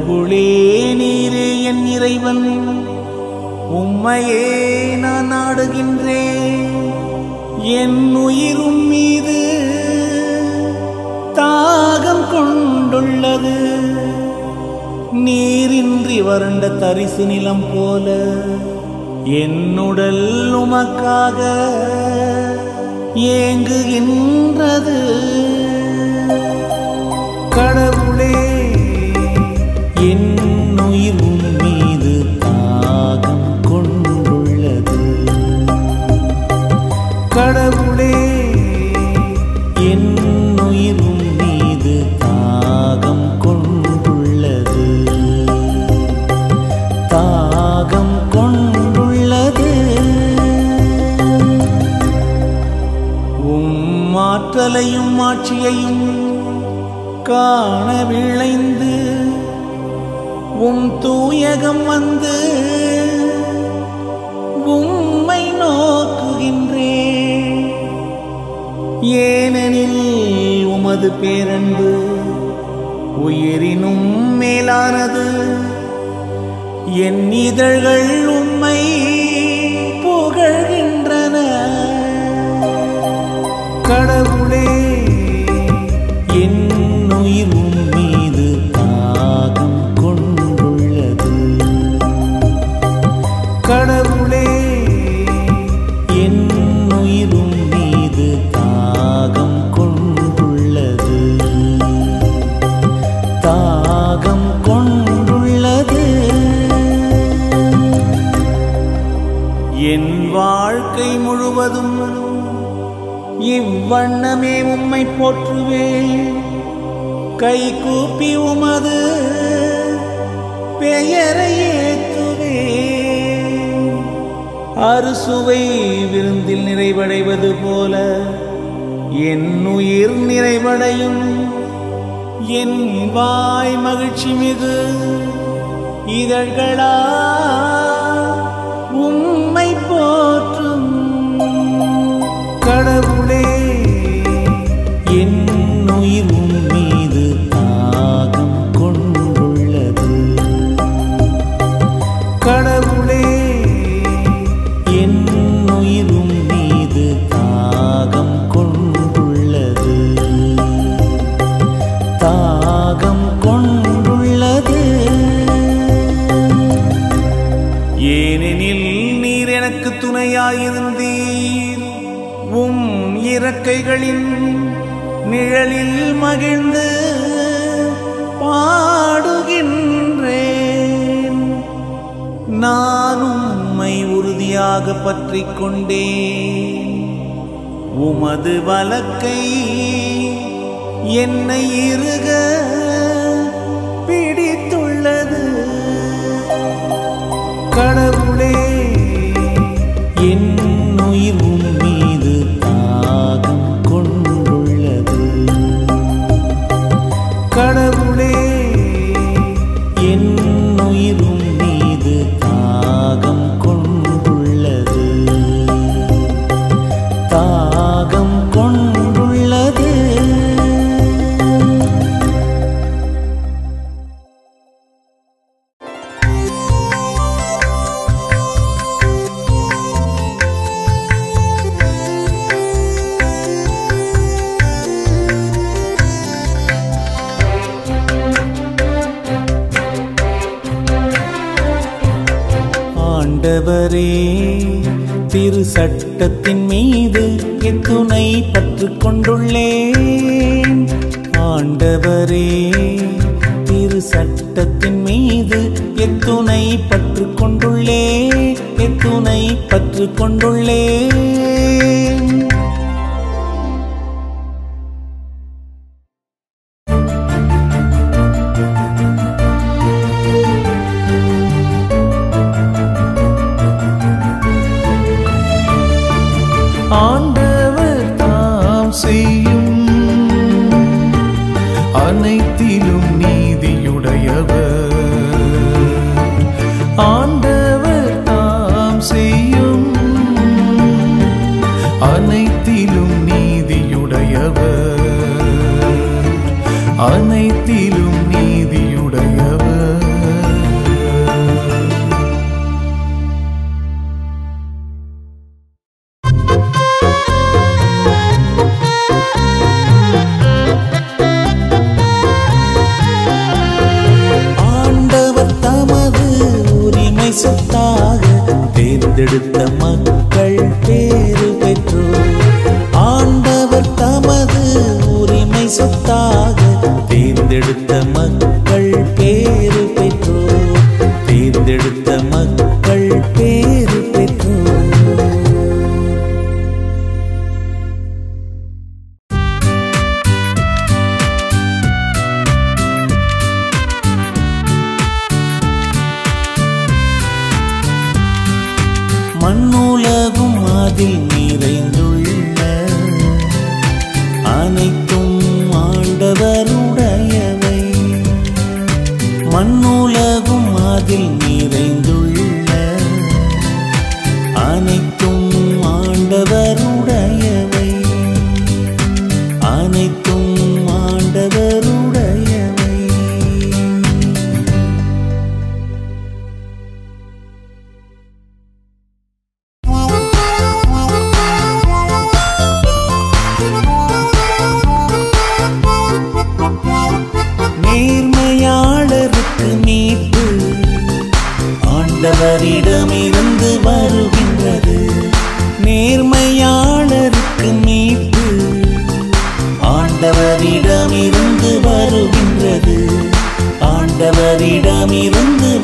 கடவுளே நீரே என் இறைவன் உம்மையே நான் நாடுகின்றேன் என் உயிரும் மீது தாகம் கொண்டுள்ளது நீரின்றி வறண்ட தரிசு நிலம் போல என்னுடல் உமக்காக ஏங்குகின்றது கடவுளே என் உயிர் உன் மீது தாகம் கொண்டுள்ளது கடவுளே என் உயிர் உன் மீது தாகம் கொண்டுள்ளது தாகம் கொண்டுள்ளது உம் ஆற்றலையும் ஆட்சியையும் காண விளைந்து உம் தூயகம் வந்து உம்மை நோக்குகின்றேன் ஏனெனில் உமது பேரன்பு உயிரினும் மேலானது என் இதழ்கள் உம்மை புகழ்கின்றன கடவுளே என் உயிர் உன் மீது தாகம் கொண்டுள்ளது கடவுளே என் உயிர் உன் மீது தாகம் கொண்டுள்ளது தாகம் கொண்டுள்ளது என் வாழ்க்கை முழுவதும் இவ்வண்ணமே உம்மை போற்றுவேன் கை கூப்பி உமது பெயரை ஏத்துவேன் அறுசுவை விருந்தில் நிறைவடைவது போல என் உயிர் நிறைவடையும் என் வாய் மகிழ்ச்சி மிகு இதழ்களா உம்மை போற்றும் கடவுளே என் உயிர் உன் மீது தாகம் கொண்டுள்ளது கடவுளே என் உயிர் உன் மீது தாகம் கொண்டுள்ளது தாகம் கொண்டுள்ளது ஏனெனில் நீர் எனக்கு துணையாயிருந்தீர் உம் இறக்கைகளின் நிழலில் மகிழ்ந்து பாடுகின்றேன் நான் உம்மை உறுதியாக பற்றிக் கொண்டேன் உமது வலக்கை என்னை இறுக பிடித்துள்ளது கடவுளே என் உயிர் உன் மீது தாகம் கொண்டுள்ளது கடவுளே என் உயிர் உன் மீது தாகம் கொண்டுள்ளது தாகம் கொண்டுள்ளது ஆண்டவரே திரு சட்டத்தின் மீது எத்துணை பற்று கொண்டுள்ளேன் ஆண்டவரே திரு சட்டத்தின் மீது எத்துணை பற்று கொண்டுள்ளேன் எத்துணை பற்று கொண்டுள்ளேன் ஆண்டவர் தாம் செய்யும் அனைத்திலும் நீதியுடையவர் ஆண்டவர் தாம் செய்யும் அனைத்திலும் நீதியுடையவர் அனைத்திலும் நீதியுடையவர் தேர்ந்தெடுத்த மக்கள் பேறு பெற்றோர் ஆண்டவர் தமது உரிமை சொத்தாக தேர்ந்தெடுத்த மக்கள் பேறு பெற்றோர் தேர்ந்தெடுத்த மக்கள் பேறு பெற்றோர் மண்ணுலகும் அதில் நிறைந்துள்ள அனைத்தும் ஆண்டவருடையவை மண்ணுலகும் அதில் நிறைந்துள்ள அனைத்தும் ஆண்டவருடையவை அனைத்தும் ஆண்டவருடையவை நேர்மையாளருக்கு மீட்பு ஆண்டவரிடமிருந்து வருகின்றது நேர்மையாளருக்கு மீட்பு ஆண்டவரிடமிருந்து வருகின்றது ஆண்டவரிடமிருந்து